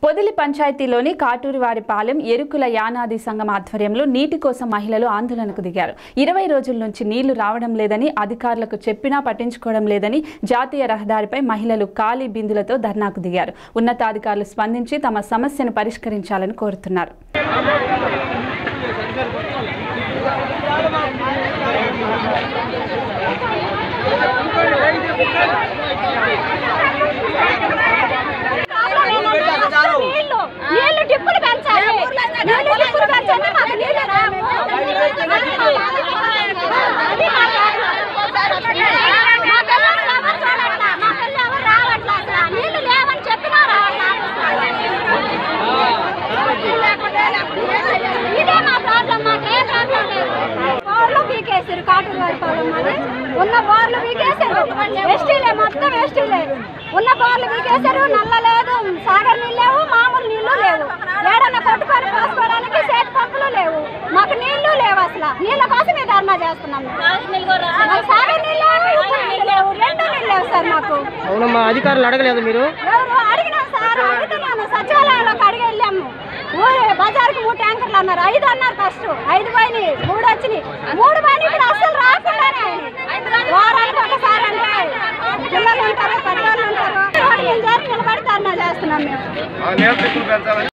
పొదిలి పంచాయతీలోని కాటూరివారిపాలెం ఎరుకుల యానాది సంఘం ఆధ్వర్యంలో నీటి కోసం మహిళలు ఆందోళనకు దిగారు ఇరవై రోజుల నుంచి నీళ్లు రావడం లేదని అధికారులకు చెప్పినా పట్టించుకోవడం లేదని జాతీయ రహదారిపై మహిళలు ఖాళీ బిందులతో ధర్నాకు దిగారు ఉన్నతాధికారులు స్పందించి తమ సమస్యను పరిష్కరించాలని కోరుతున్నారు నీళ్లు నీళ్లు డిప్పులు పెంచాలి నీళ్లు డిప్పులు పెంచండి మాకు నీళ్లు రావు అది మా మా పిల్లలు ఎవరు చూడట్లా మా పిల్లలు ఎవరు రావట్లా అసలు నీళ్లు లేవని చెప్పినా రావట్లా ఇదే మా ప్రాబ్లం మాకే ప్రాబ్లం లేదు బోర్లు పీకేసారు కాటూరు వారి పొలం మాది ఉన్న బోర్లు పీకేసారు ఎస్టీలే మొత్తం ఎస్టీలే ఉన్న బోర్లు పీకేసారు నల్ల లేదు సాగర్ నీళ్ళు లేవు మామూలు నీళ్లు లేవు ఏడన్నా కొట్టుకొని పోసుకోవడానికి చేతి పంపులు లేవు మాకు నీళ్లు లేవు అసలు నీళ్ళ కోసం ఈ ధర్నా చేస్తున్నాం మాకు సాగర్ నీళ్ళు లేవు ఉప్పు నీళ్ళు లేవు రెండు నీళ్ళు లేవు సార్ మాకు అవునమ్మా అధికారులు అడగలేదు మీరు ఎవరు అడిగినాం సార్ అడుగుతున్నాను సచివాలయంలోకి అడిగి వెళ్ళాము ఊరు బజార్కి మూడు ట్యాంకర్లు అన్నారు ఐదు అన్నారు ఫస్ట్ ఐదు పోయినాయి మూడు వచ్చినాయి మూడు పోయినాయి ఇప్పుడు అసలు రాకుండానే వారానికి ఒకసారి అంటే పిల్లలు ఉంటారు పెద్దవాళ్ళు ఉంటారు రోడ్డు మీద జారి నిలబడి ధర్నా చేస్తున్నాం మేము ఆ నేల చెక్కులు పెంచాలని